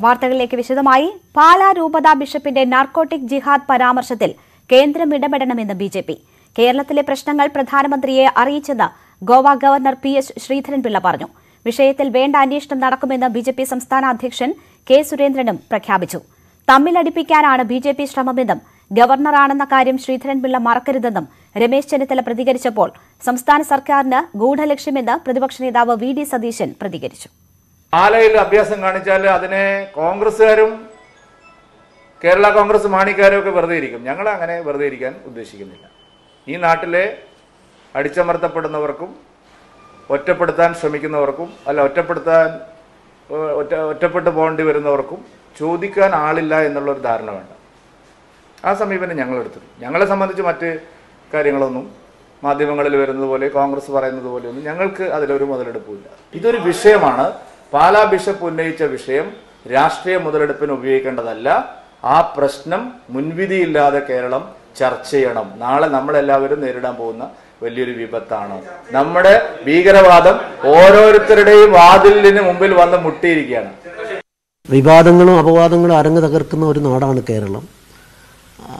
വാർത്തകളിലേക്ക് വിശദമായി പാലാ രൂപത ബിഷപ്പിന്റെ നാർക്കോട്ടിക് ജിഹാദ് പരാമർശത്തിൽ കേന്ദ്രം ഇടപെടണമെന്ന് ബി ജെ പി കേരളത്തിലെ പ്രശ്നങ്ങൾ പ്രധാനമന്ത്രിയെ അറിയിച്ചെന്ന് Goa governor P S Sreedharan Pillai പറഞ്ഞു വിഷയത്തിൽ വേണ്ട അന്വേഷണം നടക്കുമെന്ന് ബി ജെ പി സംസ്ഥാന അധ്യക്ഷൻ കെ സുരേന്ദ്രനും പ്രഖ്യാപിച്ചു തമ്മിലടിപ്പിക്കാനാണ് ബി ജെ പി ശ്രമമെന്നും ഗവർണറാണെന്ന കാര്യം ശ്രീധരൻപിള്ള മറക്കരുതെന്നും രമേശ് ചെന്നിത്തല പ്രതികരിച്ചപ്പോൾ സംസ്ഥാന സർക്കാരിന് ഗൂഢലക്ഷ്യമെന്ന് പ്രതിപക്ഷ നേതാവ് വി ഡി സതീശൻ പ്രതികരിച്ചു ആലയിൽ അഭ്യാസം കാണിച്ചാൽ അതിനെ കോൺഗ്രസ്സുകാരും കേരള കോൺഗ്രസ് മാണിക്കാരും ഒക്കെ വെറുതെ ഇരിക്കും ഞങ്ങൾ അങ്ങനെ വെറുതെ ഇരിക്കാൻ ഉദ്ദേശിക്കുന്നില്ല ഈ നാട്ടിലെ അടിച്ചമർത്തപ്പെടുന്നവർക്കും ഒറ്റപ്പെടുത്താൻ ശ്രമിക്കുന്നവർക്കും അല്ല ഒറ്റപ്പെടുത്താൻ ഏഹ്, ഒറ്റ ഒറ്റപ്പെട്ടു പോകേണ്ടി വരുന്നവർക്കും ചോദിക്കാൻ ആളില്ല എന്നുള്ളൊരു ധാരണ വേണ്ട ആ സമീപനം ഞങ്ങൾ എടുത്തത് ഞങ്ങളെ സംബന്ധിച്ച് മറ്റ് കാര്യങ്ങളൊന്നും മാധ്യമങ്ങളിൽ വരുന്നത് പോലെ കോൺഗ്രസ് പറയുന്നത് പോലെയൊന്നും ഞങ്ങൾക്ക് അതിലൊരു മുതലെടുപ്പില്ല ഇതൊരു വിഷയമാണ് പാലാ ബിഷപ്പ് ഉന്നയിച്ച വിഷയം രാഷ്ട്രീയ മുതലെടുപ്പിന് ഉപയോഗിക്കേണ്ടതല്ല ആ പ്രശ്നം മുൻവിധിയില്ലാതെ കേരളം ചർച്ച ചെയ്യണം നാളെ നമ്മളെല്ലാവരും നേരിടാൻ പോകുന്ന വലിയൊരു വിപത്താണ് നമ്മുടെ ഭീകരവാദം ഓരോരുത്തരുടെയും വാതിലിന് മുമ്പിൽ വന്ന് മുട്ടിയിരിക്കുകയാണ് വിവാദങ്ങളും അപവാദങ്ങളും അരങ്ങ് തകർക്കുന്ന ഒരു നാടാണ് കേരളം ആ,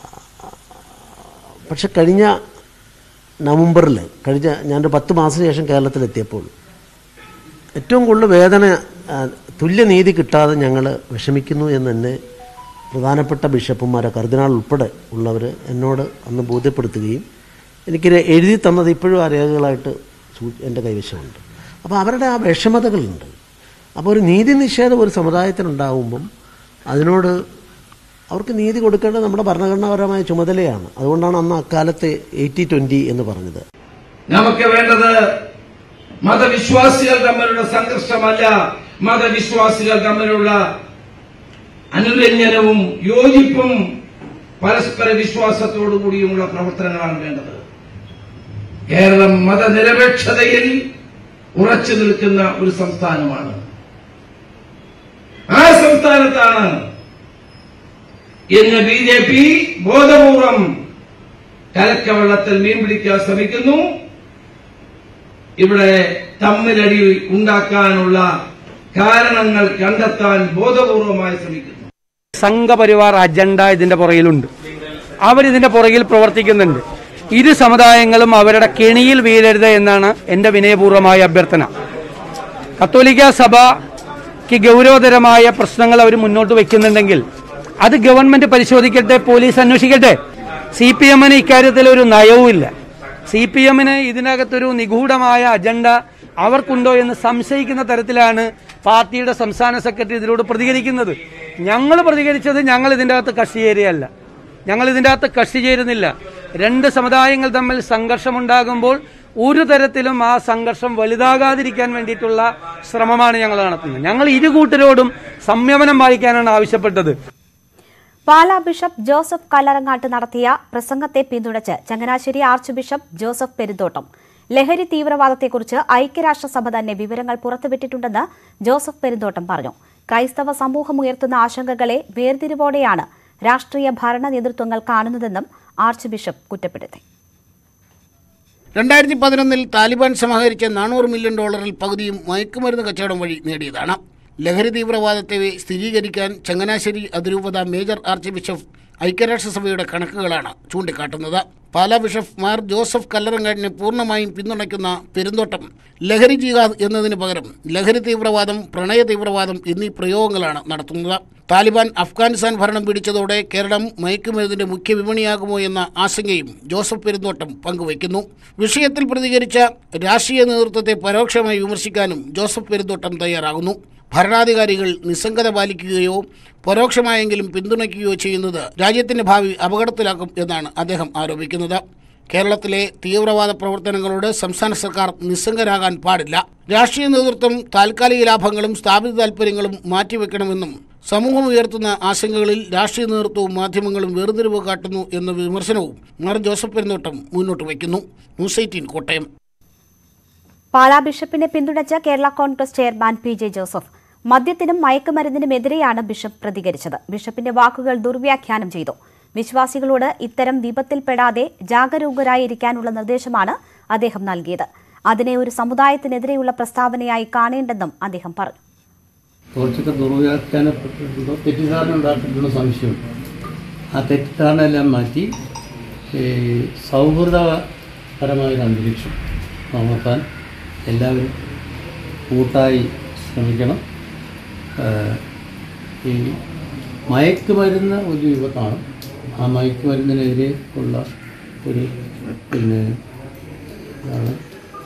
പക്ഷെ കഴിഞ്ഞ നവംബറിൽ കഴിഞ്ഞ ഞാനൊരു പത്ത് മാസത്തിന് ശേഷം കേരളത്തിലെത്തിയപ്പോൾ ഏറ്റവും കൂടുതൽ വേദന ആ, തുല്യനീതി കിട്ടാതെ ഞങ്ങൾ വിഷമിക്കുന്നു എന്ന് തന്നെ പ്രധാനപ്പെട്ട ബിഷപ്പുമാരെ കർദിനാൾ ഉൾപ്പെടെ ഉള്ളവർ എന്നോട് അന്ന് ബോധ്യപ്പെടുത്തുകയും എനിക്ക് എഴുതി തന്നത് ഇപ്പോഴും ആ രേഖകളായിട്ട് സൂ- എൻ്റെ കൈവശമുണ്ട് അപ്പോൾ അവരുടെ ആ വിഷമതകളുണ്ട് അപ്പോൾ ഒരു നീതി നിഷേധം ഒരു സമുദായത്തിനുണ്ടാകുമ്പം അതിനോട് അവർക്ക് നീതി കൊടുക്കേണ്ടത് നമ്മുടെ ഭരണഘടനാപരമായ ചുമതലയാണ് അതുകൊണ്ടാണ് അന്ന് അക്കാലത്ത് എയ്റ്റി ട്വൻറ്റി എന്ന് പറഞ്ഞത് നമുക്ക് വേണ്ടത് മതവിശ്വാസികൾ തമ്മിലുള്ള സംഘർഷമല്ല മതവിശ്വാസികൾ തമ്മിലുള്ള അനുരഞ്ജനവും യോജിപ്പും പരസ്പര വിശ്വാസത്തോടു കൂടിയുമുള്ള പ്രവർത്തനങ്ങളാണ് വേണ്ടത് കേരളം മതനിരപേക്ഷതയിൽ ഉറച്ചു നിൽക്കുന്ന ഒരു സംസ്ഥാനമാണ് ആ സംസ്ഥാനത്താണ് ഇന്ന് ബി ജെ പി ബോധപൂർവം കലക്കവെള്ളത്തിൽ മീൻ പിടിക്കാൻ ശ്രമിക്കുന്നു ഇവിടെ തമ്മിലടി ഉണ്ടാക്കാനുള്ള കാരണങ്ങൾ കണ്ടെത്താൻ ബോധപൂർവമായി ശ്രമിക്കുന്നു സംഘപരിവാർ അജണ്ട ഇതിന്റെ പുറകിലുണ്ട് അവരിതിന്റെ പുറകിൽ പ്രവർത്തിക്കുന്നുണ്ട് ഇരു സമുദായങ്ങളും അവരുടെ കെണിയിൽ വീഴരുത് എന്നാണ് എന്റെ വിനയപൂർവമായ അഭ്യർത്ഥന കത്തോലിക്ക സഭയ്ക്ക് ഗൗരവതരമായ പ്രശ്നങ്ങൾ അവർ മുന്നോട്ട് വെക്കുന്നുണ്ടെങ്കിൽ അത് ഗവൺമെന്റ് പരിശോധിക്കട്ടെ പോലീസ് അന്വേഷിക്കട്ടെ സി പി എമ്മിന് ഇക്കാര്യത്തിൽ ഒരു നയവുമില്ല സി പി എമ്മിന് ഇതിനകത്തൊരു നിഗൂഢമായ അജണ്ട അവർക്കുണ്ടോ എന്ന് സംശയിക്കുന്ന തരത്തിലാണ് പാർട്ടിയുടെ സംസ്ഥാന സെക്രട്ടറി ഇതിലൂടെ പ്രതികരിക്കുന്നത് ഞങ്ങൾ പ്രതികരിച്ചത് ഞങ്ങൾ ഇതിൻ്റെ അകത്ത് കക്ഷി ചേരുകയല്ല ഞങ്ങൾ ഇതിൻ്റെ അകത്ത് കക്ഷി ചേരുന്നില്ല രണ്ട് സമുദായങ്ങൾ തമ്മിൽ സംഘർഷമുണ്ടാകുമ്പോൾ ഒരു തരത്തിലും ആ സംഘർഷം വലുതാകാതിരിക്കാൻ വേണ്ടിയിട്ടുള്ള ശ്രമമാണ് ഞങ്ങൾ നടത്തുന്നത് ഞങ്ങൾ ഇരു കൂട്ടരോടും സംയമനം പാലിക്കാനാണ് ആവശ്യപ്പെട്ടത് പാലാ ബിഷപ്പ് ജോസഫ് കല്ലറങ്ങാട്ട് നടത്തിയ പ്രസംഗത്തെ പിന്തുണച്ച് Changanassery arch bishop Joseph Perumthottam ലഹരി തീവ്രവാദത്തെക്കുറിച്ച് ഐക്യരാഷ്ട്രസഭ തന്നെ വിവരങ്ങൾ പുറത്തുവിട്ടിട്ടുണ്ടെന്ന് ജോസഫ് പെരുന്തോട്ടം പറഞ്ഞു ക്രൈസ്തവ സമൂഹം ഉയർത്തുന്ന ആശങ്കകളെ വേർതിരിവോടെയാണ് രാഷ്ട്രീയ ഭരണ നേതൃത്വങ്ങൾ കാണുന്നതെന്നും ആർച്ച് ബിഷപ്പ് കുറ്റപ്പെടുത്തി രണ്ടായിരത്തി പതിനൊന്നിൽ താലിബാൻ സമാഹരിച്ച നാനൂറ് മില്യൺ ഡോളറിൽ പകുതിയും മയക്കുമരുന്ന് കച്ചവടം വഴി നേടിയതാണ് ലഹരി തീവ്രവാദത്തെ സ്ഥിരീകരിക്കാൻ ചങ്ങനാശ്ശേരി അതിരൂപത മേജർ ആർച്ച് ബിഷപ്പ് ഐക്യരാഷ്ട്രസഭയുടെ കണക്കുകളാണ് ചൂണ്ടിക്കാട്ടുന്നത് പാലാ ബിഷപ്പ് മാർ ജോസഫ് കല്ലറങ്ങാടിനെ പൂർണ്ണമായും പിന്തുണയ്ക്കുന്ന പെരുന്തോട്ടം ലഹരി ജിഹാദ് എന്നതിന് പകരം ലഹരി തീവ്രവാദം പ്രണയ തീവ്രവാദം എന്നീ പ്രയോഗങ്ങളാണ് നടത്തുന്നത് താലിബാൻ അഫ്ഗാനിസ്ഥാൻ ഭരണം പിടിച്ചതോടെ കേരളം മയക്കുമരുന്നിന്റെ മുഖ്യ വിപണിയാകുമോ എന്ന ആശങ്കയും ജോസഫ് പെരുന്തോട്ടം പങ്കുവയ്ക്കുന്നു വിഷയത്തിൽ പ്രതികരിച്ച രാഷ്ട്രീയ നേതൃത്വത്തെ പരോക്ഷമായി വിമർശിക്കാനും ജോസഫ് പെരുന്തോട്ടം തയ്യാറാകുന്നു ഭരണാധികാരികൾ നിസ്സംഗത പാലിക്കുകയോ പരോക്ഷമായെങ്കിലും പിന്തുണയ്ക്കുകയോ ചെയ്യുന്നത് രാജ്യത്തിന്റെ ഭാവി അപകടത്തിലാക്കും എന്നാണ് അദ്ദേഹം ആരോപിക്കുന്നത് കേരളത്തിലെ തീവ്രവാദ പ്രവർത്തനങ്ങളോട് സംസ്ഥാന സർക്കാർ നിസ്സംഗരാകാൻ പാടില്ല രാഷ്ട്രീയ നേതൃത്വം താൽക്കാലിക ലാഭങ്ങളും സ്ഥാപിത താൽപ്പര്യങ്ങളും മാറ്റിവെക്കണമെന്നും സമൂഹം ഉയർത്തുന്ന ആശങ്കകളിൽ രാഷ്ട്രീയ നേതൃത്വവും മാധ്യമങ്ങളും വേർതിരിവ് കാട്ടുന്നു എന്ന വിമർശനവും മാർ ജോസഫ് പെരുന്നോട്ടം മുന്നോട്ട് വയ്ക്കുന്നു ന്യൂസ് എയ്റ്റീൻ കോട്ടയം പാലാ ബിഷപ്പിനെ പിന്തുണച്ച Kerala Congress chairman P J Joseph മദ്യത്തിനും മയക്കുമരുന്നിനുമെതിരെയാണ് ബിഷപ്പ് പ്രതികരിച്ചത് ബിഷപ്പിന്റെ വാക്കുകൾ ദുർവ്യാഖ്യാനം ചെയ്തു വിശ്വാസികളോട് ഇത്തരം വിപത്തിൽപ്പെടാതെ ജാഗരൂകരായിരിക്കാനുള്ള നിർദ്ദേശമാണ് അദ്ദേഹം നൽകിയത് അതിനെ ഒരു സമുദായത്തിനെതിരെയുള്ള പ്രസ്താവനയായി കാണേണ്ടെന്നും അദ്ദേഹം പറഞ്ഞു കുറച്ചൊക്കെ ദുർവ്യാഖ്യാനപ്പെട്ടിട്ടുണ്ടോ തെറ്റിദ്ധാരണ ഉണ്ടാക്കിയിട്ടുള്ള സംശയമുണ്ട് ആ തെറ്റിദ്ധാരണ എല്ലാം മാറ്റി ഈ സൗഹൃദപരമായൊരു അന്തരീക്ഷം നോക്കാൻ എല്ലാവരും കൂട്ടായി ശ്രമിക്കണം ഏഹ് ഈ മയക്കുമരുന്ന് ഒരു യുവത്താണ് ആ മയക്കുമരുന്നിനെതിരെ ഉള്ള ഒരു പിന്നെ എന്താണ്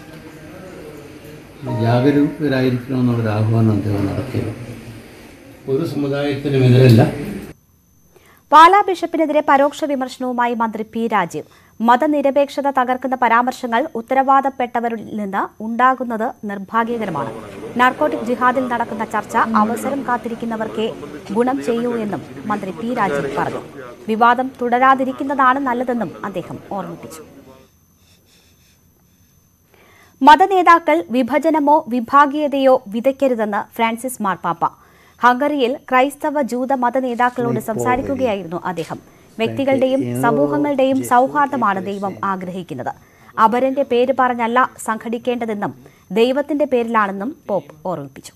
ജാഗരൂകരായിരിക്കണമെന്നുള്ളൊരു ആഹ്വാനം അദ്ദേഹം നടത്തിയത് ഒരു സമുദായത്തിനും എതിരല്ല പാലാ ബിഷപ്പിനെതിരെ പരോക്ഷ വിമർശനവുമായി മന്ത്രി പി രാജീവ് മതനിരപേക്ഷത തകർക്കുന്ന പരാമർശങ്ങൾ ഉത്തരവാദപ്പെട്ടവരിൽ നിന്ന് ഉണ്ടാകുന്നത് നിർഭാഗ്യകരമാണ് നാർക്കോട്ടിക് ജിഹാദിൽ നടക്കുന്ന ചർച്ച അവസരം കാത്തിരിക്കുന്നവർക്കേ ഗുണം ചെയ്യൂ എന്നും മന്ത്രി പി രാജീവ് പറഞ്ഞു വിവാദം തുടരാതിരിക്കുന്നതാണ് നല്ലതെന്നും അദ്ദേഹം ഓർമ്മിപ്പിച്ചു മതനേതാക്കൾ വിഭജനമോ വിഭാഗീയതയോ വിതയ്ക്കരുതെന്ന് ഫ്രാൻസിസ് മാർപ്പാപ്പ ഹംഗറിയിൽ ക്രൈസ്തവ ജൂത മത നേതാക്കളോട് സംസാരിക്കുകയായിരുന്നു അദ്ദേഹം വ്യക്തികളുടെയും സമൂഹങ്ങളുടെയും സൗഹാർദ്ദമാണ് ദൈവം ആഗ്രഹിക്കുന്നത് അപരന്റെ പേര് പറഞ്ഞല്ല സംഘടിക്കേണ്ടതെന്നും ദൈവത്തിന്റെ പേരിലാണെന്നും പോപ്പ് ഓർമ്മിപ്പിച്ചു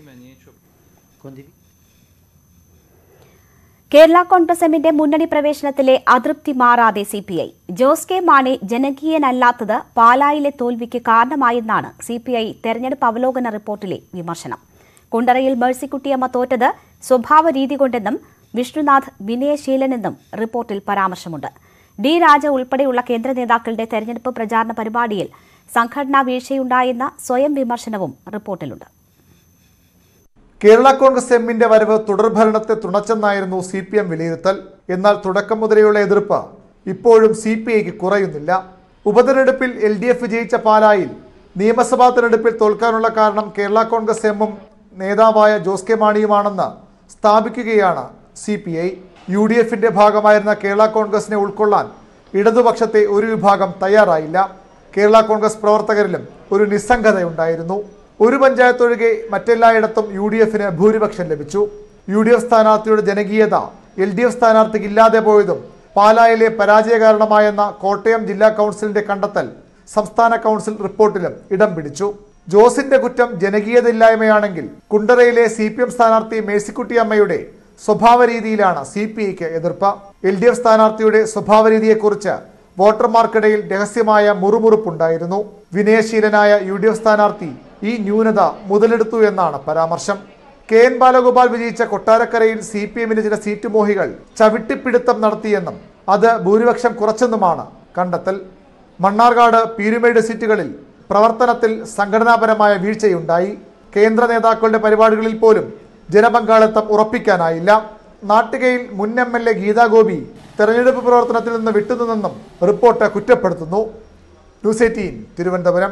കേരള കോൺഗ്രസ് എമ്മിന്റെ മുന്നണി പ്രവേശനത്തിലെ അതൃപ്തി മാറാതെ C P I Jose K Mani ജനകീയനല്ലാത്തത് പാലായിലെ തോൽവിക്ക് കാരണമായെന്നാണ് സി പി ഐ തെരഞ്ഞെടുപ്പ് അവലോകന റിപ്പോർട്ടിലെ വിമർശനം കുണ്ടറയിൽ മേഴ്സിക്കുട്ടിയമ്മ തോറ്റത് സ്വഭാവ രീതി കൊണ്ടെന്നും വിഷ്ണുനാഥ് വിനയശീലനെന്നും റിപ്പോർട്ടിൽ പരാമർശമുണ്ട് ഡി രാജ ഉൾപ്പെടെയുള്ള കേന്ദ്ര നേതാക്കളുടെ തെരഞ്ഞെടുപ്പ് പ്രചാരണ പരിപാടിയിൽ സംഘടനാ വീഴ്ചയുണ്ടായെന്ന സ്വയം വിമർശനവും റിപ്പോർട്ടിലുണ്ട് കേരള കോൺഗ്രസ് എമ്മിന്റെ വരവ് തുടർഭരണത്തെ തുണച്ചെന്നായിരുന്നു സി പി എം വിലയിരുത്തൽ എന്നാൽ തുടക്കം മുതലെയുള്ള എതിർപ്പ് ഇപ്പോഴും സി പി ഐക്ക് കുറയുന്നില്ല ഉപതെരഞ്ഞെടുപ്പിൽ എൽ ഡി എഫ് വിജയിച്ച പാലായിൽ നിയമസഭാ തെരഞ്ഞെടുപ്പിൽ തോൽക്കാനുള്ള കാരണം കേരള കോൺഗ്രസ് എമ്മും നേതാവായ ജോസ് കെ മാണിയുമാണെന്ന് സ്ഥാപിക്കുകയാണ് C P I U D എഫിന്റെ ഭാഗമായിരുന്ന കേരള കോൺഗ്രസിനെ ഉൾക്കൊള്ളാൻ ഇടതുപക്ഷത്തെ ഒരു വിഭാഗം തയ്യാറായില്ല കേരള കോൺഗ്രസ് പ്രവർത്തകരിലും ഒരു നിസ്സംഗതയുണ്ടായിരുന്നു ഒരു പഞ്ചായത്ത് ഒഴികെ മറ്റെല്ലായിടത്തും യു ഡി എഫിന് ഭൂരിപക്ഷം ലഭിച്ചു യു ഡി എഫ് സ്ഥാനാർത്ഥിയുടെ ജനകീയത എൽ ഡി എഫ് സ്ഥാനാർത്ഥിക്ക് ഇല്ലാതെ പോയതും പാലായിലെ പരാജയ കാരണമായെന്ന കോട്ടയം ജില്ലാ കൗൺസിലിന്റെ കണ്ടെത്തൽ സംസ്ഥാന കൗൺസിൽ റിപ്പോർട്ടിലും ഇടം പിടിച്ചു ജോസിന്റെ കുറ്റം ജനകീയതയില്ലായ്മയാണെങ്കിൽ കുണ്ടറയിലെ സി പി എം സ്ഥാനാർത്ഥി മേഴ്സിക്കുട്ടി അമ്മയുടെ സ്വഭാവ രീതിയിലാണ് സി പി ഐക്ക് എതിർപ്പ് എൽ ഡി എഫ് സ്ഥാനാർത്ഥിയുടെ സ്വഭാവ രീതിയെക്കുറിച്ച് വോട്ടർമാർക്കിടയിൽ രഹസ്യമായ മുറുമുറുപ്പുണ്ടായിരുന്നു വിനയശീലനായ യു ഡി എഫ് സ്ഥാനാർത്ഥി ഈ ന്യൂനത മുതലെടുത്തു എന്നാണ് പരാമർശം കെ എൻ ബാലഗോപാൽ വിജയിച്ച കൊട്ടാരക്കരയിൽ സി പി എമ്മിന് ചില സീറ്റ് മോഹികൾ ചവിട്ടിപ്പിടുത്തം നടത്തിയെന്നും അത് ഭൂരിപക്ഷം കുറച്ചെന്നുമാണ് കണ്ടെത്തൽ മണ്ണാർക്കാട് പീരുമേട് സീറ്റുകളിൽ പ്രവർത്തനത്തിൽ സംഘടനാപരമായ വീഴ്ചയുണ്ടായി കേന്ദ്ര നേതാക്കളുടെ പരിപാടികളിൽ പോലും ജനപങ്കാളിത്തം ഉറപ്പിക്കാനായില്ല നാട്ടികയിൽ മുൻ എം എൽ എ ഗീതാഗോപി തെരഞ്ഞെടുപ്പ് പ്രവർത്തനത്തിൽ നിന്ന് വിട്ടുനിന്നെന്നും റിപ്പോർട്ട് കുറ്റപ്പെടുത്തുന്നു ന്യൂസ് എയ്റ്റീൻ തിരുവനന്തപുരം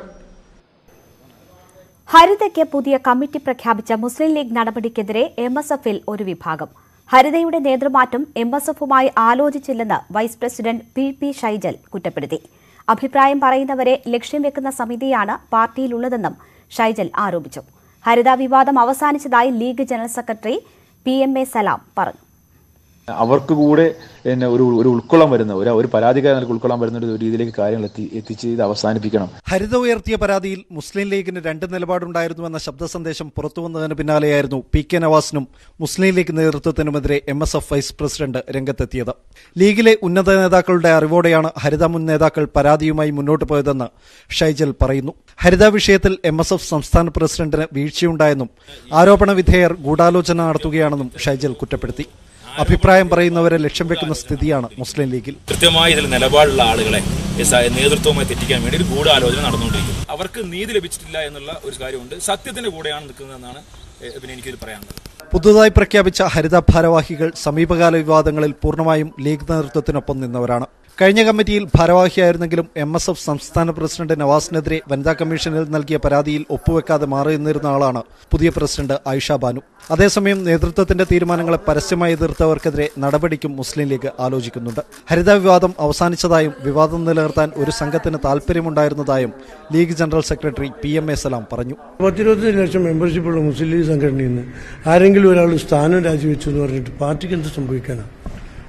ഹരിതയ്ക്ക് പുതിയ കമ്മിറ്റി പ്രഖ്യാപിച്ച മുസ്ലിം ലീഗ് നടപടിക്കെതിരെ എം എസ് എഫിൽ ഒരു വിഭാഗം ഹരിതയുടെ നേതൃമാറ്റം എം എസ് എഫുമായി ആലോചിച്ചില്ലെന്ന് vice president P P Shaijal കുറ്റപ്പെടുത്തി അഭിപ്രായം പറയുന്നവരെ ലക്ഷ്യം വെക്കുന്ന സമിതിയാണ് പാർട്ടിയിലുള്ളതെന്നും ഷൈജൽ ആരോപിച്ചു ഹരിത വിവാദം അവസാനിച്ചതായി league general secretary P M A Salam പറഞ്ഞു അവർക്ക് കൂടെ പിന്നെ ഒരു ഒരു ഉൾക്കൊള്ളാൻ വരുന്ന ഒരു ഒരു പരാതിക്കാരൻ ഉൾക്കൊള്ളാൻ വരുന്ന ഒരു രീതിയിലേക്ക് കാര്യങ്ങൾ എത്തി എത്തിച്ച് ഇത് അവസാനിപ്പിക്കണം ഹരിത ഉയർത്തിയ പരാതിയിൽ മുസ്ലിം ലീഗിന് രണ്ട് നിലപാടുണ്ടായിരുന്നുവെന്ന ശബ്ദ സന്ദേശം പുറത്തുവന്നതിന് പിന്നാലെയായിരുന്നു പി കെ നവാസിനും മുസ്ലിം ലീഗ് നേതൃത്വത്തിനുമെതിരെ M S F vice president രംഗത്തെത്തിയത് ലീഗിലെ ഉന്നത നേതാക്കളുടെ അറിവോടെയാണ് ഹരിത മുൻ നേതാക്കൾ പരാതിയുമായി മുന്നോട്ട് പോയതെന്ന് ഷൈജൽ പറയുന്നു ഹരിത വിഷയത്തിൽ എം എസ് എഫ് സംസ്ഥാന പ്രസിഡന്റിന് വീഴ്ചയുണ്ടായെന്നും ആരോപണ വിധേയർ ഗൂഢാലോചന നടത്തുകയാണെന്നും ഷൈജൽ കുറ്റപ്പെടുത്തി അഭിപ്രായം പറയുന്നവരെ ലക്ഷ്യം വെക്കുന്ന സ്ഥിതിയാണ് മുസ്ലിം ലീഗിൽ കൃത്യമായി ഇതിൽ നിലപാടുള്ള ആളുകളെ സ- നേതൃത്വവുമായി തെറ്റിക്കാൻ വേണ്ടി ഒരു ഗൂഢാലോചന നടന്നുകൊണ്ടിരിക്കും അവർക്ക് നീതി ലഭിച്ചിട്ടില്ല എന്നുള്ള ഒരു കാര്യമുണ്ട് സത്യത്തിന്റെ കൂടെയാണ് നിൽക്കുന്നതെന്നാണ് എ- പിന്നെ എനിക്കിത് പറയാനുള്ളത് പുതുതായി പ്രഖ്യാപിച്ച ഹരിത ഭാരവാഹികൾ സമീപകാല വിവാദങ്ങളിൽ പൂർണ്ണമായും ലീഗ് നേതൃത്വത്തിനൊപ്പം നിന്നവരാണ് കഴിഞ്ഞ കമ്മിറ്റിയിൽ ഭാരവാഹിയായിരുന്നെങ്കിലും എം എസ് എഫ് സംസ്ഥാന പ്രസിഡന്റ് നവാസിനെതിരെ വനിതാ കമ്മീഷനിൽ നൽകിയ പരാതിയിൽ ഒപ്പുവെക്കാതെ മാറി നിന്നിരുന്ന ആളാണ് പുതിയ പ്രസിഡന്റ് ആയിഷ ബാനു അതേസമയം നേതൃത്വത്തിന്റെ തീരുമാനങ്ങളെ പരസ്യമായി എതിർത്തവർക്കെതിരെ നടപടിക്കും മുസ്ലിം ലീഗ് ആലോചിക്കുന്നുണ്ട് ഹരിത വിവാദം അവസാനിച്ചതായും വിവാദം നിലനിർത്താൻ ഒരു സംഘത്തിന് താൽപര്യമുണ്ടായിരുന്നതായും league general secretary P M A Salam പറഞ്ഞു പത്തിരുപത്തഞ്ച് ലക്ഷം മെമ്പർഷിപ്പുള്ള മുസ്ലിം ലീഗ് സംഘടനയിൽ നിന്ന് ആരെങ്കിലും ഒരാൾ സ്ഥാനം രാജിവെച്ചു എന്ന് പറഞ്ഞിട്ട് പാർട്ടിക്ക് എന്ത് സംഭവിക്കാനാണ്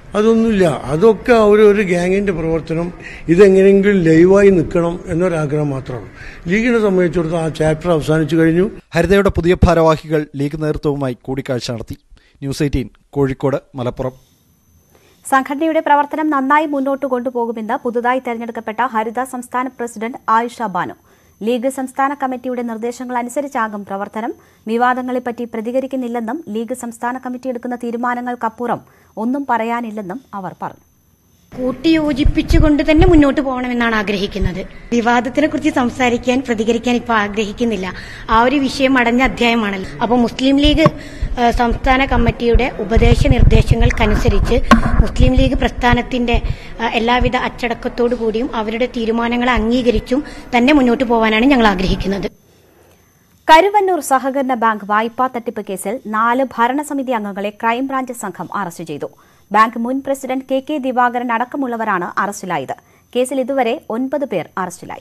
അതൊന്നുമില്ല അതൊക്കെ അവർ ഒരു ഗ്യാങ്ങിന്റെ പ്രവർത്തനം ഇതെങ്ങനെയെങ്കിലും ലൈവായി നിൽക്കണം എന്നൊരാഗ്രഹം മാത്രമാണ് ലീഗിനെ സംബന്ധിച്ചിടത്തോളം ആ ചാപ്റ്റർ അവസാനിച്ചു കഴിഞ്ഞു ഹരിതയുടെ പുതിയ ഭാരവാഹികൾ ലീഗ് നേതൃത്വവുമായി കൂടിക്കാഴ്ച നടത്തി ന്യൂസ് എയ്റ്റീൻ കോഴിക്കോട് മലപ്പുറം സംഘടനയുടെ പ്രവർത്തനം നന്നായി മുന്നോട്ട് കൊണ്ടുപോകുമെന്ന് പുതുതായി തെരഞ്ഞെടുക്കപ്പെട്ട ഹരിത സംസ്ഥാന പ്രസിഡന്റ് ആയിഷ ബാനു ലീഗ് സംസ്ഥാന കമ്മിറ്റിയുടെ നിർദ്ദേശങ്ങൾ അനുസരിച്ചാകും പ്രവർത്തനം വിവാദങ്ങളെപ്പറ്റി പ്രതികരിക്കുന്നില്ലെന്നും ലീഗ് സംസ്ഥാന കമ്മിറ്റി എടുക്കുന്ന തീരുമാനങ്ങൾക്കപ്പുറം ഒന്നും പറയാനില്ലെന്നും അവർ പറഞ്ഞു കൂട്ടിയോജിപ്പിച്ചുകൊണ്ട് തന്നെ മുന്നോട്ട് പോകണമെന്നാണ് ആഗ്രഹിക്കുന്നത് വിവാദത്തിനെ കുറിച്ച് സംസാരിക്കാൻ പ്രതികരിക്കാൻ ഇപ്പൊ ആഗ്രഹിക്കുന്നില്ല ആ ഒരു വിഷയം അടഞ്ഞ അധ്യായമാണല്ലോ അപ്പോൾ മുസ്ലിം ലീഗ് ഏഹ്, സംസ്ഥാന കമ്മിറ്റിയുടെ ഉപദേശ നിർദ്ദേശങ്ങൾക്കനുസരിച്ച് മുസ്ലിം ലീഗ് പ്രസ്ഥാനത്തിന്റെ ഏഹ്, എല്ലാവിധ അച്ചടക്കത്തോടു കൂടിയും അവരുടെ തീരുമാനങ്ങളെ അംഗീകരിച്ചും തന്നെ മുന്നോട്ട് പോകാനാണ് ഞങ്ങൾ ആഗ്രഹിക്കുന്നത് കരുവന്നൂർ സഹകരണ ബാങ്ക് വായ്പാ തട്ടിപ്പ് കേസിൽ നാല് ഭരണസമിതി അംഗങ്ങളെ ക്രൈംബ്രാഞ്ച് സംഘം അറസ്റ്റ് ചെയ്തു ബാങ്ക് മുൻ പ്രസിഡന്റ് കെ കെ ദിവാകരൻ അടക്കമുള്ളവരാണ് അറസ്റ്റിലായത് കേസിൽ ഇതുവരെ ഒൻപത് പേർ അറസ്റ്റിലായി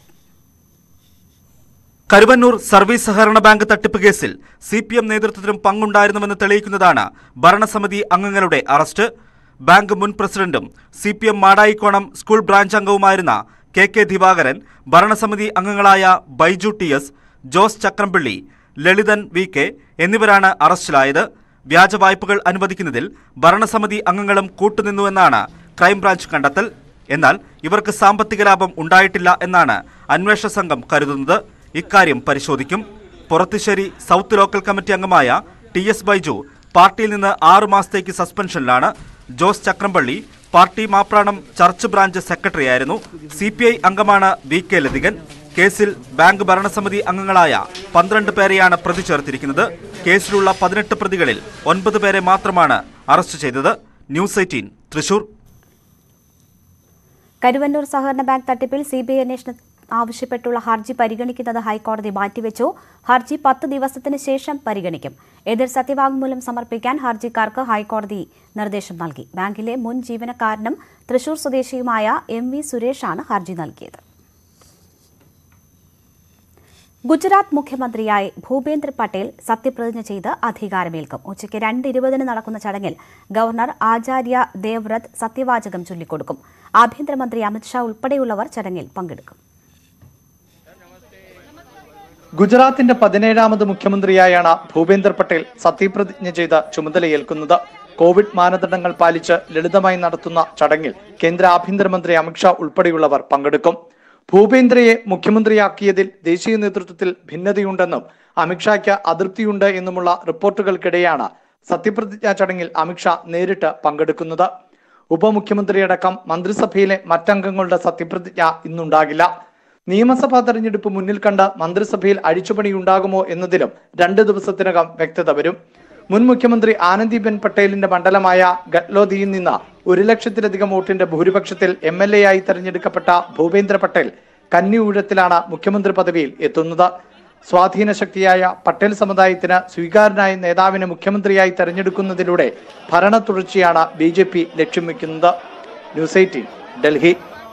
കരുവന്നൂർ സർവീസ് സഹകരണ ബാങ്ക് തട്ടിപ്പ് കേസിൽ സി പി എം നേതൃത്വത്തിനും പങ്കുണ്ടായിരുന്നുവെന്ന് തെളിയിക്കുന്നതാണ് ഭരണസമിതി അംഗങ്ങളുടെ അറസ്റ്റ് ബാങ്ക് മുൻ പ്രസിഡന്റും C P M Madayikonam school branch അംഗവുമായിരുന്ന കെ കെ ദിവാകരൻ ഭരണസമിതി അംഗങ്ങളായ Baiju T S Jose Chakrampilly Lalithan V K എന്നിവരാണ് അറസ്റ്റിലായത് വ്യാജ വായ്പകൾ അനുവദിക്കുന്നതിൽ ഭരണസമിതി അംഗങ്ങളും കൂട്ടുനിന്നുവെന്നാണ് ക്രൈംബ്രാഞ്ച് കണ്ടെത്തൽ എന്നാൽ ഇവർക്ക് സാമ്പത്തിക ലാഭം ഉണ്ടായിട്ടില്ല എന്നാണ് അന്വേഷണ സംഘം കരുതുന്നത് ഇക്കാര്യം പരിശോധിക്കും പുറത്തുശ്ശേരി സൗത്ത് ലോക്കൽ കമ്മിറ്റി അംഗമായ ടി എസ് ബൈജു പാർട്ടിയിൽ നിന്ന് ആറു മാസത്തേക്ക് സസ്പെൻഷനിലാണ് Jose Chakrampally party Mapranam church branch സെക്രട്ടറിയായിരുന്നു സി പി ഐ അംഗമാണ് വി കെ ലതികൻ കേസിൽ ബാങ്ക് ഭരണസമിതി അംഗങ്ങളായ പന്ത്രണ്ട് പേരെയാണ് പ്രതി ചേർത്തിരിക്കുന്നത് കേസിലുള്ള പതിനെട്ട് പ്രതികളിൽ ഒൻപത് പേരെ മാത്രമാണ് അറസ്റ്റ് ചെയ്തത് ന്യൂസ് എയ്റ്റീൻ തൃശൂർ കരുവന്നൂർ സഹകരണ ബാങ്ക് തട്ടിപ്പിൽ സിബിഐ അന്വേഷണം ആവശ്യപ്പെട്ടുള്ള ഹർജി പരിഗണിക്കുന്നത് ഹൈക്കോടതി മാറ്റിവെച്ചു ഹർജി പത്ത് ദിവസത്തിന് ശേഷം പരിഗണിക്കും എതിർ സത്യവാങ്മൂലം സമർപ്പിക്കാൻ ഹർജിക്കാർക്ക് ഹൈക്കോടതി നിർദ്ദേശം നൽകി ബാങ്കിലെ മുൻ ജീവനക്കാരനും തൃശൂർ സ്വദേശിയുമായ എം വി സുരേഷാണ് ഹർജി നൽകിയത് ഗുജറാത്ത് മുഖ്യമന്ത്രിയായി ഭൂപേന്ദ്ര പട്ടേൽ സത്യപ്രതിജ്ഞ ചെയ്ത് അധികാരമേൽക്കും ഉച്ചയ്ക്ക് രണ്ട് ഇരുപതിന് നടക്കുന്ന ചടങ്ങിൽ ഗവർണർ ആചാര്യ ദേവ്രത് സത്യവാചകം ചൊല്ലിക്കൊടുക്കും ആഭ്യന്തരമന്ത്രി അമിത്ഷാ ഉൾപ്പെടെയുള്ളവർ ചടങ്ങിൽ പങ്കെടുക്കും ഗുജറാത്തിന്റെ പതിനേഴാമത് മുഖ്യമന്ത്രിയായാണ് ഭൂപേന്ദർ പട്ടേൽ സത്യപ്രതിജ്ഞ ചെയ്ത് ചുമതലയേൽക്കുന്നത് കോവിഡ് മാനദണ്ഡങ്ങൾ പാലിച്ച് ലളിതമായി നടത്തുന്ന ചടങ്ങിൽ കേന്ദ്ര ആഭ്യന്തരമന്ത്രി അമിത്ഷാ ഉൾപ്പെടെയുള്ളവർ പങ്കെടുക്കും ഭൂപേന്ദ്രയെ മുഖ്യമന്ത്രിയാക്കിയതിൽ ദേശീയ നേതൃത്വത്തിൽ ഭിന്നതയുണ്ടെന്നും അമിത്ഷായ്ക്ക് അതൃപ്തിയുണ്ട് എന്നുമുള്ള റിപ്പോർട്ടുകൾക്കിടെയാണ് സത്യപ്രതിജ്ഞാ ചടങ്ങിൽ അമിത്ഷാ നേരിട്ട് പങ്കെടുക്കുന്നത് ഉപമുഖ്യമന്ത്രിയടക്കം മന്ത്രിസഭയിലെ മറ്റംഗങ്ങളുടെ സത്യപ്രതിജ്ഞ ഇന്നുണ്ടാകില്ല നിയമസഭാ തെരഞ്ഞെടുപ്പ് മുന്നിൽ കണ്ട് മന്ത്രിസഭയിൽ അഴിച്ചുപണിയുണ്ടാകുമോ എന്നതിലും രണ്ട് ദിവസത്തിനകം വ്യക്തത വരും മുൻ മുഖ്യമന്ത്രി ആനന്ദിബെൻ പട്ടേലിന്റെ മണ്ഡലമായ ഗത്ലോദിയിൽ നിന്ന് ഒരു ലക്ഷത്തിലധികം വോട്ടിന്റെ ഭൂരിപക്ഷത്തിൽ എം എൽ എ ആയി തെരഞ്ഞെടുക്കപ്പെട്ട ഭൂപേന്ദ്ര പട്ടേൽ കന്നി ഊഴത്തിലാണ് മുഖ്യമന്ത്രി പദവിയിൽ എത്തുന്നത് സ്വാധീന ശക്തിയായ പട്ടേൽ സമുദായത്തിന് സ്വീകാര്യനായ നേതാവിനെ മുഖ്യമന്ത്രിയായി തെരഞ്ഞെടുക്കുന്നതിലൂടെ ഭരണ തുടർച്ചയാണ് ബി ജെ പി ലക്ഷ്യം വെക്കുന്നത് news eighteen Delhi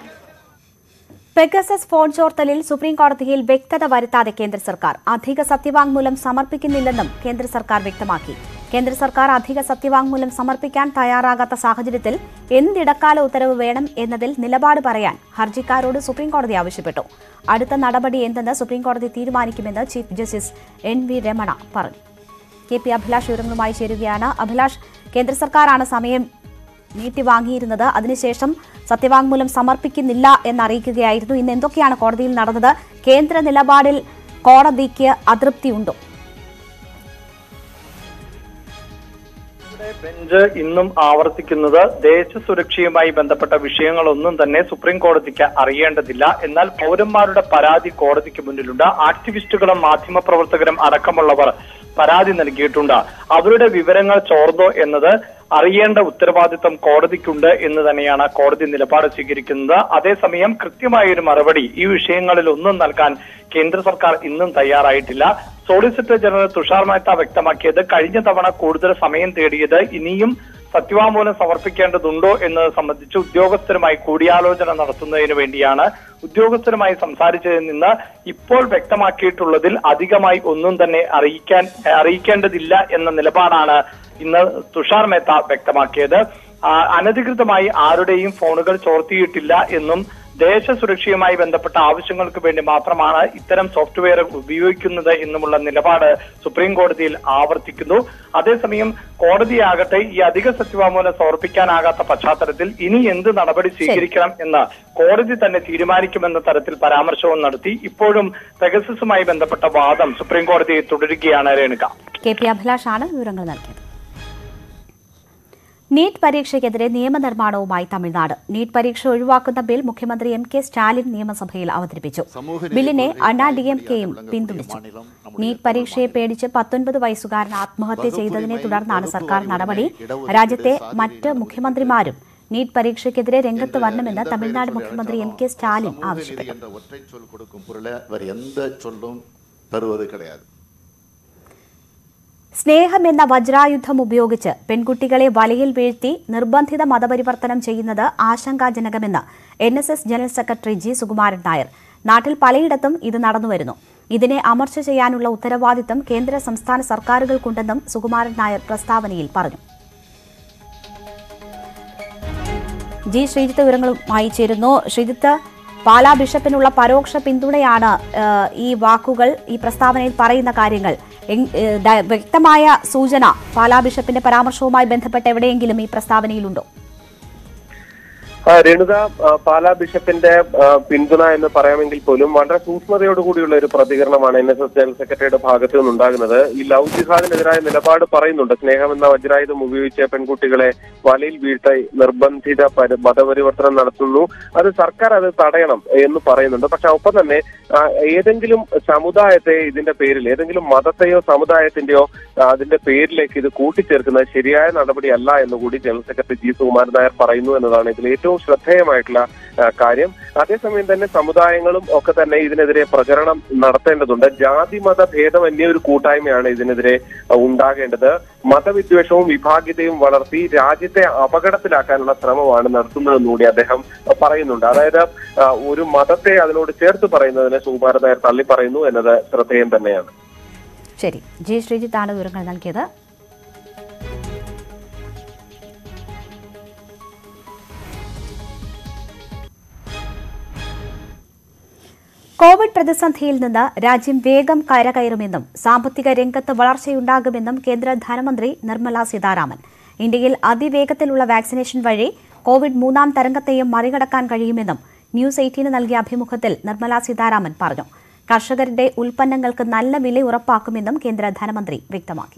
Pegasus phone ചോർത്തലിൽ സുപ്രീം കോടതിയിൽ വ്യക്തത വരുത്താതെ കേന്ദ്ര സർക്കാർ അധിക സത്യവാങ്മൂലം സമർപ്പിക്കുന്നില്ലെന്നും കേന്ദ്ര സർക്കാർ വ്യക്തമാക്കി കേന്ദ്ര സർക്കാർ അധിക സത്യവാങ്മൂലം സമർപ്പിക്കാൻ തയ്യാറാകാത്ത സാഹചര്യത്തിൽ എന്തിടക്കാല ഉത്തരവ് വേണം എന്നതിൽ നിലപാട് പറയാൻ ഹർജിക്കാരോട് സുപ്രീം കോടതി ആവശ്യപ്പെട്ടു അടുത്ത നടപടി എന്തെന്ന് സുപ്രീം കോടതി തീരുമാനിക്കുമെന്ന് chief justice N V Ramana പറഞ്ഞു കെ പി അഭിലാഷ് വിവരങ്ങളുമായി ചേരുകയാണ് അഭിലാഷ് കേന്ദ്ര സർക്കാരാണ് സമയം നീട്ടി വാങ്ങിയിരുന്നത് അതിനുശേഷം സത്യവാങ്മൂലം സമർപ്പിക്കുന്നില്ല എന്നറിയിക്കുകയായിരുന്നു ഇന്ന് എന്തൊക്കെയാണ് കോടതിയിൽ നടന്നത് കേന്ദ്ര നിലപാടിൽ കോടതിക്ക് അതൃപ്തിയുണ്ടോ ബെഞ്ച് ഇന്നും ആവർത്തിക്കുന്നത് ദേശസുരക്ഷയുമായി ബന്ധപ്പെട്ട വിഷയങ്ങളൊന്നും തന്നെ സുപ്രീം കോടതിക്ക് അറിയേണ്ടതില്ല എന്നാൽ പൗരന്മാരുടെ പരാതി കോടതിക്ക് മുന്നിലുണ്ട് ആക്ടിവിസ്റ്റുകളും മാധ്യമപ്രവർത്തകരും അടക്കമുള്ളവർ പരാതി നൽകിയിട്ടുണ്ട് അവരുടെ വിവരങ്ങൾ ചോർന്നോ എന്നത് അറിയേണ്ട ഉത്തരവാദിത്തം കോടതിക്കുണ്ട് എന്ന് തന്നെയാണ് കോടതി നിലപാട് സ്വീകരിക്കുന്നത് അതേസമയം കൃത്യമായ ഒരു മറുപടി ഈ വിഷയങ്ങളിൽ ഒന്നും നൽകാൻ കേന്ദ്ര സർക്കാർ ഇന്നും തയ്യാറായിട്ടില്ല സോളിസിറ്റർ ജനറൽ തുഷാർ മേത്ത വ്യക്തമാക്കിയത് കഴിഞ്ഞ തവണ കൂടുതൽ സമയം തേടിയത് ഇനിയും സത്യവാങ്മൂലം സമർപ്പിക്കേണ്ടതുണ്ടോ എന്നത് സംബന്ധിച്ച് ഉദ്യോഗസ്ഥരുമായി കൂടിയാലോചന നടത്തുന്നതിന് വേണ്ടിയാണ് ഉദ്യോഗസ്ഥരുമായി സംസാരിച്ചതിൽ നിന്ന് ഇപ്പോൾ വ്യക്തമാക്കിയിട്ടുള്ളതിൽ അധികമായി ഒന്നും തന്നെ അറിയിക്കാൻ അറിയിക്കേണ്ടതില്ല എന്ന നിലപാടാണ് ഇന്ന് തുഷാർ മേത്ത വ്യക്തമാക്കിയത് ആ, അനധികൃതമായി ആരുടെയും ഫോണുകൾ ചോർത്തിയിട്ടില്ല എന്നും ദേശസുരക്ഷയുമായി ബന്ധപ്പെട്ട ആവശ്യങ്ങൾക്ക് വേണ്ടി മാത്രമാണ് ഇത്തരം സോഫ്റ്റ്വെയർ ഉപയോഗിക്കുന്നത് എന്നുമുള്ള നിലപാട് സുപ്രീം കോടതിയിൽ ആവർത്തിക്കുന്നു അതേസമയം കോടതിയാകട്ടെ ഈ അധിക സത്യവാങ്മൂലം സമർപ്പിക്കാനാകാത്ത പശ്ചാത്തലത്തിൽ ഇനി എന്ത് നടപടി സ്വീകരിക്കണം എന്ന് കോടതി തന്നെ തീരുമാനിക്കുമെന്ന തരത്തിൽ പരാമർശവും നടത്തി ഇപ്പോഴും പെഗസസുമായി ബന്ധപ്പെട്ട വാദം സുപ്രീം കോടതി തുടരുകയാണ് രേണുക കെ പി അഭിലാഷാണ് വിവരങ്ങൾ നൽകിയത് നീറ്റ് പരീക്ഷയ്ക്കെതിരെ നിയമനിർമ്മാണവുമായി തമിഴ്നാട് നീറ്റ് പരീക്ഷ ഒഴിവാക്കുന്ന ബിൽ മുഖ്യമന്ത്രി എം കെ സ്റ്റാലിൻ നിയമസഭയിൽ അവതരിപ്പിച്ചു ബില്ലിനെ അണ്ണാ ഡി എം കെയും പിന്തുണച്ചു നീറ്റ് പരീക്ഷയെ പേടിച്ച് പത്തൊൻപത് വയസ്സുകാരൻ ആത്മഹത്യ ചെയ്തതിനെ തുടർന്നാണ് സർക്കാർ നടപടി രാജ്യത്തെ മറ്റ് മുഖ്യമന്ത്രിമാരും നീറ്റ് പരീക്ഷയ്ക്കെതിരെ രംഗത്ത് വരണമെന്ന് തമിഴ്നാട് മുഖ്യമന്ത്രി എം കെ സ്റ്റാലിൻ ആവശ്യപ്പെട്ടു என்ற ஒற்றை சொல் கொடுக்கும் பொருளை வேறு எந்த சொல்லும் தருவது கிடையாது സ്നേഹം എന്ന വജ്രായുധം ഉപയോഗിച്ച് പെൺകുട്ടികളെ വലയിൽ വീഴ്ത്തി നിർബന്ധിത മതപരിവർത്തനം ചെയ്യുന്നത് ആശങ്കാജനകമെന്ന് N S S general secretary G Sukumaran Nair നാട്ടിൽ പലയിടത്തും ഇത് നടന്നുവരുന്നു ഇതിനെ അമർച്ച ചെയ്യാനുള്ള ഉത്തരവാദിത്തം കേന്ദ്ര സംസ്ഥാന സർക്കാരുകൾക്കുണ്ടെന്നും സുകുമാരൻ നായർ പ്രസ്താവനയിൽ പറഞ്ഞു ജി ശ്രീജിത്ത് വിവരങ്ങളുമായി ചേരുന്നു ശ്രീജിത്ത് പാലാ ബിഷപ്പിനുള്ള പരോക്ഷ പിന്തുണയാണ് ആ, ഈ വാക്കുകൾ ഈ പ്രസ്താവനയിൽ പറയുന്ന കാര്യങ്ങൾ എങ്- ഏ, ദ- വ്യക്തമായ സൂചന പാലാ ബിഷപ്പിന്റെ പരാമർശവുമായി ബന്ധപ്പെട്ട് എവിടെയെങ്കിലും ഈ പ്രസ്താവനയിലുണ്ടോ ആ, രേണുക ആ, പാലാ ബിഷപ്പിന്റെ ആ, പിന്തുണ എന്ന് പറയാമെങ്കിൽ പോലും വളരെ സൂക്ഷ്മതയോടുകൂടിയുള്ള ഒരു പ്രതികരണമാണ് എൻ എസ് എസ് ജനറൽ സെക്രട്ടറിയുടെ ഭാഗത്തു നിന്നുണ്ടാകുന്നത് ഈ ലവ് ജിഹാദിനെതിരായ നിലപാട് പറയുന്നുണ്ട് സ്നേഹമെന്ന വജ്രായുധം ഉപയോഗിച്ച് പെൺകുട്ടികളെ വലയിൽ വീഴ്ത്തി നിർബന്ധിത പരി- മതപരിവർത്തനം നടത്തുന്നു അത് സർക്കാർ അത് തടയണം എന്ന് പറയുന്നുണ്ട് പക്ഷെ ഒപ്പം തന്നെ ആ, ഏതെങ്കിലും സമുദായത്തെ ഇതിന്റെ പേരിൽ ഏതെങ്കിലും മതത്തെയോ സമുദായത്തിന്റെയോ ആ, അതിന്റെ പേരിലേക്ക് ഇത് കൂട്ടിച്ചേർക്കുന്നത് ശരിയായ നടപടിയല്ല എന്നുകൂടി general secretary G Sukumaran Nair പറയുന്നു എന്നതാണ് ഇതിൽ ഏറ്റവും ശ്രദ്ധേയമായിട്ടുള്ള ആ, കാര്യം അതേസമയം തന്നെ സമുദായങ്ങളും ഒക്കെ തന്നെ ഇതിനെതിരെ പ്രചരണം നടത്തേണ്ടതുണ്ട് ജാതി മത ഭേദമന്യ ഒരു കൂട്ടായ്മയാണ് ഇതിനെതിരെ ആ, ഉണ്ടാകേണ്ടത് മതവിദ്വേഷവും വിഭാഗീയതയും വളർത്തി രാജ്യത്തെ അപകടത്തിലാക്കാനുള്ള ശ്രമമാണ് നടത്തുന്നതെന്നുകൂടി അദ്ദേഹം പറയുന്നുണ്ട് അതായത് ആ, ഒരു മതത്തെ അതിനോട് ചേർത്ത് പറയുന്നതിനെ സുകുമാരൻ നായർ തള്ളി പറയുന്നു എന്നത് ശ്രദ്ധേയം തന്നെയാണ് ശരി ജി ശ്രീജിത്താണ് വിവരങ്ങൾ നൽകിയത് കോവിഡ് പ്രതിസന്ധിയിൽ നിന്ന് രാജ്യം വേഗം കരകയറുമെന്നും സാമ്പത്തിക രംഗത്ത് വളർച്ചയുണ്ടാകുമെന്നും കേന്ദ്ര ധനമന്ത്രി നിർമ്മല സീതാരാമൻ ഇന്ത്യയിൽ അതിവേഗത്തിലുള്ള വാക്സിനേഷൻ വഴി കോവിഡ് മൂന്നാം തരംഗത്തെയും മറികടക്കാൻ കഴിയുമെന്നും ന്യൂസ് എയ്റ്റീന് നൽകിയ അഭിമുഖത്തിൽ നിർമ്മല സീതാരാമൻ പറഞ്ഞു കർഷകരുടെ ഉൽപ്പന്നങ്ങൾക്ക് നല്ല വില ഉറപ്പാക്കുമെന്നും കേന്ദ്ര ധനമന്ത്രി വ്യക്തമാക്കി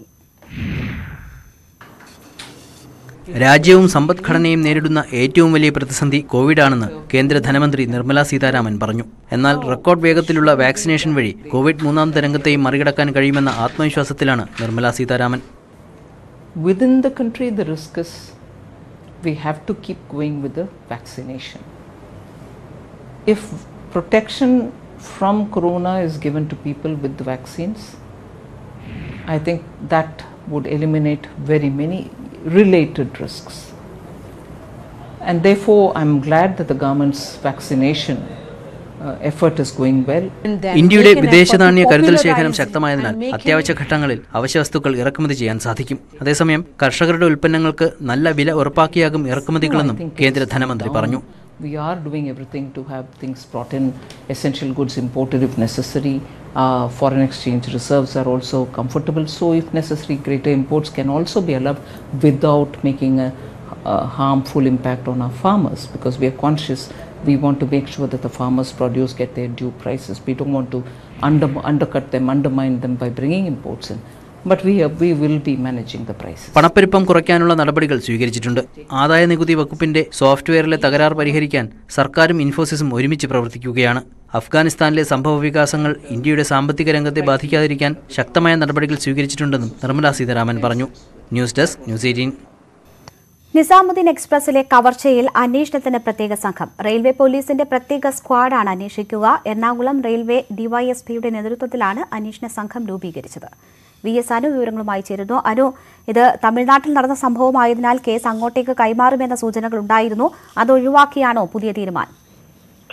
രാജ്യവും സമ്പദ്ഘടനയും നേരിടുന്ന ഏറ്റവും വലിയ പ്രതിസന്ധി കോവിഡാണെന്ന് കേന്ദ്ര ധനമന്ത്രി നിർമ്മല സീതാരാമൻ പറഞ്ഞു എന്നാൽ റെക്കോർഡ് വേഗത്തിലുള്ള വാക്സിനേഷൻ വഴി കോവിഡ് മൂന്നാം തരംഗത്തെയും മറികടക്കാൻ കഴിയുമെന്ന ആത്മവിശ്വാസത്തിലാണ് Nirmala Sitharaman within the country the risk is we have to keep going with the vaccination if protection from corona is given to people with the vaccines i think that would eliminate very many related risks and therefore i'm glad that the government's vaccination uh, effort is going well ഇന്ത്യയുടെ വിദേശനാണ്യ കരുതൽ ശേഖരം ശക്തമായതിനാൽ അത്യാവശ്യ ഘട്ടങ്ങളിൽ അവശ്യവസ്തുക്കൾ ഇറക്കുമതി ചെയ്യാൻ സാധിക്കും അതേസമയം കർഷകരുടെ ഉൽപ്പന്നങ്ങൾക്ക് നല്ല വില ഉറപ്പാക്കിയാകും ഇറക്കുമതികളെന്നും കേന്ദ്ര ധനമന്ത്രി പറഞ്ഞു We are doing everything to have things brought in, essential goods imported if necessary. Uh, foreign exchange reserves are also comfortable. So, if necessary, greater imports can also be allowed without making a, a harmful impact on our farmers because we are conscious. We want to make sure that the farmers' produce get their due prices. We don't want to under, undercut them, undermine them by bringing imports in. But we, are, we will be managing the prices. പണപ്പെരുപ്പം കുറയ്ക്കാനുള്ള നടപടികൾ സ്വീകരിച്ചിട്ടുണ്ട് ആദായ നികുതി വകുപ്പിന്റെ സോഫ്റ്റ്വെയറിലെ തകരാർ പരിഹരിക്കാൻ സർക്കാരും ഇൻഫോസിസും ഒരുമിച്ച് പ്രവർത്തിക്കുകയാണ് അഫ്ഗാനിസ്ഥാനിലെ സംഭവ വികാസങ്ങൾ ഇന്ത്യയുടെ സാമ്പത്തിക രംഗത്തെ ബാധിക്കാതിരിക്കാൻ ശക്തമായ നടപടികൾ സ്വീകരിച്ചിട്ടുണ്ടെന്നും നിർമ്മലാ സീതാരാമൻ പറഞ്ഞു news desk news eighteen Nizamuddin എക്സ്പ്രസിലെ കവർച്ചയിൽ അന്വേഷണത്തിന് പ്രത്യേക സംഘം റെയിൽവേ പോലീസിന്റെ പ്രത്യേക സ്ക്വാഡാണ് അന്വേഷിക്കുക എറണാകുളം റെയിൽവേ ഡിവൈഎസ്പിയുടെ നേതൃത്വത്തിലാണ് അന്വേഷണ സംഘം രൂപീകരിച്ചത് വി എസ് അനു വിവരങ്ങളുമായി ചേരുന്നു അനു ഇത് തമിഴ്നാട്ടിൽ നടന്ന സംഭവമായതിനാൽ കേസ് അങ്ങോട്ടേക്ക് കൈമാറുമെന്ന സൂചനകൾ ഉണ്ടായിരുന്നു അത് ഒഴിവാക്കിയാണോ പുതിയ തീരുമാനം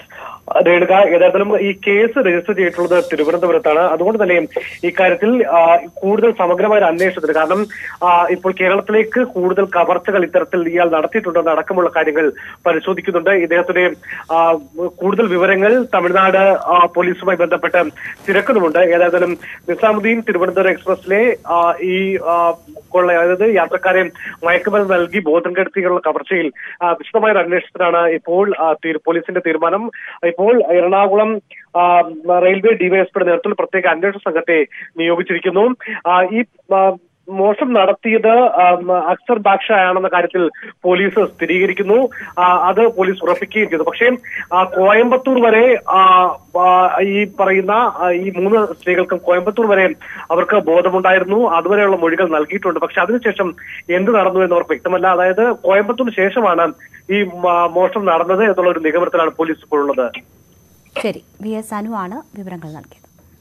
രേണുക യഥാർത്ഥത്തിലും ഈ കേസ് രജിസ്റ്റർ ചെയ്തിട്ടുള്ളത് തിരുവനന്തപുരത്താണ് അതുകൊണ്ട് തന്നെ ഇക്കാര്യത്തിൽ ആ, കൂടുതൽ സമഗ്രമായ ഒരു അന്വേഷണത്തിന് കാരണം ആ, ഇപ്പോൾ കേരളത്തിലേക്ക് കൂടുതൽ കവർച്ചകൾ ഇത്തരത്തിൽ ഇയാൾ നടത്തിയിട്ടുണ്ടെന്ന് അടക്കമുള്ള കാര്യങ്ങൾ പരിശോധിക്കുന്നുണ്ട് ഇദ്ദേഹത്തിന്റെ ആ, കൂടുതൽ വിവരങ്ങൾ തമിഴ്നാട് ആ, പോലീസുമായി ബന്ധപ്പെട്ട് തിരക്കുന്നുമുണ്ട് ഏതായാലും നിസാമുദ്ദീൻ തിരുവനന്തപുരം എക്സ്പ്രസിലെ ആ, ഈ ആ, കൊള്ള അതായത് യാത്രക്കാരെ മയക്കുമരുന്ന് നൽകി ബോധം കെടുത്തിയുള്ള കവർച്ചയിൽ ആ, വിശദമായ ഒരു അന്വേഷണത്തിനാണ് ഇപ്പോൾ ആ, തീരു- പോലീസിന്റെ തീരുമാനം ഇപ്പോൾ എറണാകുളം ആ, റെയിൽവേ ഡിവൈഎസ്പിയുടെ നേതൃത്വത്തിൽ പ്രത്യേക അന്വേഷണ സംഘത്തെ നിയോഗിച്ചിരിക്കുന്നു ആ, ഈ ആ, മോഷണം നടത്തിയത് ആ, അക്സർ ബാക്ഷ ആണെന്ന കാര്യത്തിൽ പോലീസ് സ്ഥിരീകരിക്കുന്നു ആ, അത് പോലീസ് ഉറപ്പിക്കുകയും ചെയ്തു പക്ഷേ ആ, കോയമ്പത്തൂർ വരെ ആ, ആ, ഈ പറയുന്ന ആ, ഈ മൂന്ന് സ്ത്രീകൾക്കും കോയമ്പത്തൂർ വരെ അവർക്ക് ബോധമുണ്ടായിരുന്നു അതുവരെയുള്ള മൊഴികൾ നൽകിയിട്ടുണ്ട് പക്ഷെ അതിനുശേഷം എന്ത് നടന്നു എന്ന് അവർക്ക് വ്യക്തമല്ല അതായത് കോയമ്പത്തൂരിന് ശേഷമാണ് ഈ ആ, മോഷണം നടന്നത് എന്നുള്ള ഒരു നിഗമനത്തിലാണ് പോലീസ് ഇപ്പോഴുള്ളത് ശരി വി എസ് അനു ആണ് വിവരങ്ങൾ നൽകിയത്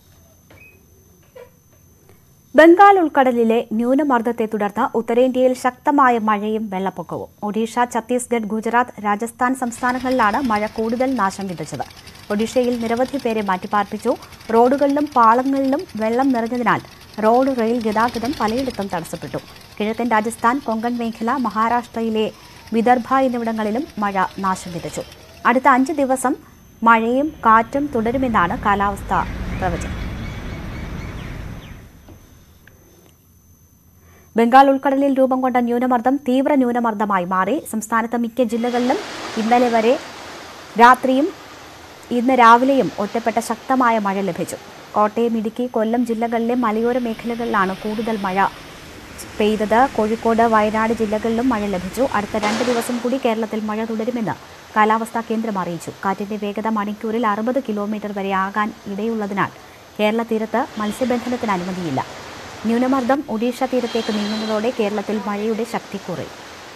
ബംഗാൾ ഉൾക്കടലിലെ ന്യൂനമർദ്ദത്തെ തുടർന്ന് ഉത്തരേന്ത്യയിൽ ശക്തമായ മഴയും വെള്ളപ്പൊക്കവും ഒഡീഷ ഛത്തീസ്ഗഡ് ഗുജറാത്ത് രാജസ്ഥാൻ സംസ്ഥാനങ്ങളിലാണ് മഴ കൂടുതൽ നാശം വിതച്ചത് ഒഡീഷയിൽ നിരവധി പേരെ മാറ്റിപ്പാർപ്പിച്ചു റോഡുകളിലും പാളങ്ങളിലും വെള്ളം നിറഞ്ഞതിനാൽ റോഡ് റെയിൽ ഗതാഗതം പലയിടത്തും തടസ്സപ്പെട്ടു കിഴക്കൻ രാജസ്ഥാൻ കൊങ്കൺ മേഖല മഹാരാഷ്ട്രയിലെ വിദർഭ എന്നിവിടങ്ങളിലും മഴ നാശം വിതച്ചു അടുത്ത അഞ്ച് ദിവസം മഴയും കാറ്റും തുടരുമെന്നാണ് കാലാവസ്ഥാ പ്രവചനം ബംഗാൾ ഉൾക്കടലിൽ രൂപം കൊണ്ട ന്യൂനമർദ്ദം തീവ്ര ന്യൂനമർദ്ദമായി മാറി സംസ്ഥാനത്ത് മിക്ക ജില്ലകളിലും ഇന്നലെ വരെ രാത്രിയും ഇന്ന് രാവിലെയും ഒറ്റപ്പെട്ട ശക്തമായ മഴ ലഭിച്ചു കോട്ടയം ഇടുക്കി കൊല്ലം ജില്ലകളിലെ മലയോര മേഖലകളിലാണ് കൂടുതൽ മഴ പെയ്തത് കോഴിക്കോട് വയനാട് ജില്ലകളിലും മഴ ലഭിച്ചു അടുത്ത രണ്ട് ദിവസം കൂടി കേരളത്തിൽ മഴ തുടരുമെന്ന് കാലാവസ്ഥാ കേന്ദ്രം അറിയിച്ചു കാറ്റിന്റെ വേഗത മണിക്കൂറിൽ അറുപത് കിലോമീറ്റർ വരെ ആകാൻ ഇടയുള്ളതിനാൽ കേരള തീരത്ത് മത്സ്യബന്ധനത്തിന് അനുമതിയില്ല ന്യൂനമർദ്ദം ഒഡീഷ തീരത്തേക്ക് നീങ്ങുന്നതോടെ കേരളത്തിൽ മഴയുടെ ശക്തി കുറയും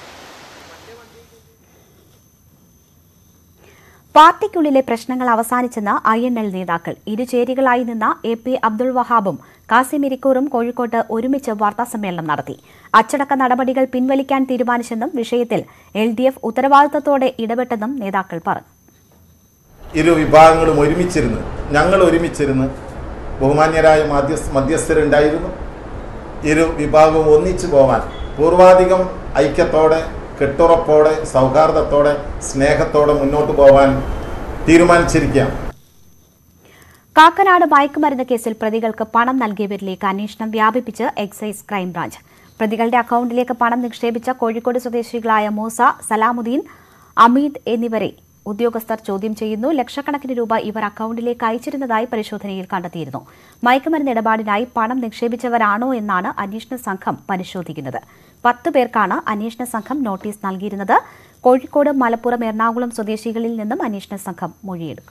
പാർട്ടിക്കുള്ളിലെ പ്രശ്നങ്ങൾ അവസാനിച്ചെന്ന് ഐ എൻ എൽ നേതാക്കൾ ഇരുചേരികളായി നിന്ന എ പി അബ്ദുൾ വഹാബും കാസിം ഇരിക്കൂറും കോഴിക്കോട്ട് ഒരുമിച്ച് വാർത്താസമ്മേളനം നടത്തി അച്ചടക്ക നടപടികൾ പിൻവലിക്കാൻ തീരുമാനിച്ചെന്നും വിഷയത്തിൽ എൽ ഡി എഫ് ഉത്തരവാദിത്തത്തോടെ ഇടപെട്ടെന്നും നേതാക്കൾ പറഞ്ഞു ഇരു വിഭാഗങ്ങളും ഒരുമിച്ചിരുന്ന് ഞങ്ങൾ ഒരുമിച്ചിരുന്ന് ബഹുമാന്യരായ മധ്യസ്ഥ മധ്യസ്ഥരുണ്ടായിരുന്നു ഇരു വിഭാഗവും ഒന്നിച്ചു പോവാൻ പൂർവാധികം ഐക്യത്തോടെ കെട്ടുറപ്പോടെ സൗഹാർദ്ദത്തോടെ സ്നേഹത്തോടെ മുന്നോട്ട് പോവാൻ തീരുമാനിച്ചിരിക്കുകയാണ് കാക്കനാട് മയക്കുമരുന്ന് കേസിൽ പ്രതികൾക്ക് പണം നൽകിയവരിലേക്ക് അന്വേഷണം വ്യാപിപ്പിച്ച് എക്സൈസ് ക്രൈംബ്രാഞ്ച് പ്രതികളുടെ അക്കൌണ്ടിലേക്ക് പണം നിക്ഷേപിച്ച കോഴിക്കോട് സ്വദേശികളായ മൂസ സലാമുദ്ദീൻ അമീദ് എന്നിവരെ ഉദ്യോഗസ്ഥർ ചോദ്യം ചെയ്യുന്നു ലക്ഷക്കണക്കിന് രൂപ ഇവർ അക്കൌണ്ടിലേക്ക് അയച്ചിരുന്നതായി പരിശോധനയിൽ കണ്ടെത്തിയിരുന്നു മയക്കുമരുന്ന് ഇടപാടിനായി പണം നിക്ഷേപിച്ചവരാണോ എന്നാണ് അന്വേഷണ സംഘം പരിശോധിക്കുന്നത് പത്ത് പേർക്കാണ് അന്വേഷണ സംഘം നോട്ടീസ് നൽകിയിരുന്നത് കോഴിക്കോട് മലപ്പുറം എറണാകുളം സ്വദേശികളിൽ നിന്നും അന്വേഷണ സംഘം മൊഴിയെടുക്കും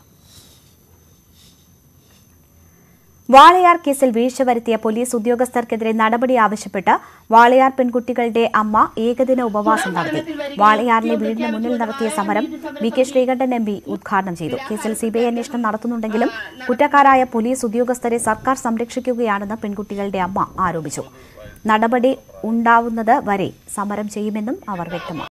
വാളയാർ കേസിൽ വീഴ്ച വരുത്തിയ പോലീസ് ഉദ്യോഗസ്ഥർക്കെതിരെ നടപടി ആവശ്യപ്പെട്ട് വാളയാർ പെൺകുട്ടികളുടെ അമ്മ ഏകദിന ഉപവാസം നടത്തി വാളയാറിലെ വീടിന് മുന്നിൽ നടത്തിയ സമരം V K Sreekandan M P ഉദ്ഘാടനം ചെയ്തു കേസിൽ സിബിഐ അന്വേഷണം നടത്തുന്നുണ്ടെങ്കിലും കുറ്റക്കാരായ പോലീസ് ഉദ്യോഗസ്ഥരെ സർക്കാർ സംരക്ഷിക്കുകയാണെന്ന് പെൺകുട്ടികളുടെ അമ്മ ആരോപിച്ചു നടപടി ഉണ്ടാവുന്നത് വരെ സമരം ചെയ്യുമെന്നും അവർ വ്യക്തമാക്കി